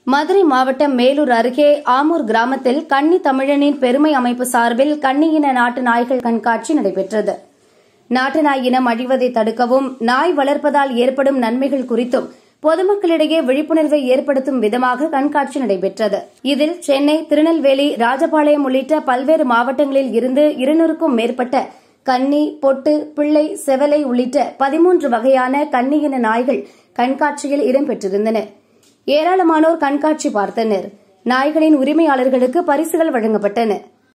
மதுரை மாவட்டம் மேலூர் அருகே ஆமூர் கிராமத்தில் கன்னி தமிழனின் பெருமை அமைப்பு சார்பில் கன்னியின நாட்டு நாய்கள் கண்காட்சி நடைபெற்றது நாட்டு நாய் இனம் அழிவதை தடுக்கவும் நாய் வளர்ப்பதால் ஏற்படும் நன்மைகள் குறித்தும் பொதுமக்களிடையே விழிப்புணர்வை ஏற்படுத்தும் விதமாக கண்காட்சி நடைபெற்றது இதில் சென்னை திருநெல்வேலி ராஜபாளையம் உள்ளிட்ட பல்வேறு மாவட்டங்களில் இருந்து இருநூறுக்கும் மேற்பட்ட கன்னி பொட்டு பிள்ளை செவலை உள்ளிட்ட பதிமூன்று வகையான கன்னியின நாய்கள் கண்காட்சியில் இடம்பெற்றிருந்தன ஏராளமானோர் கண்காட்சி பார்த்தனர் நாய்களின் உரிமையாளர்களுக்கு பரிசுகள் வழங்கப்பட்டன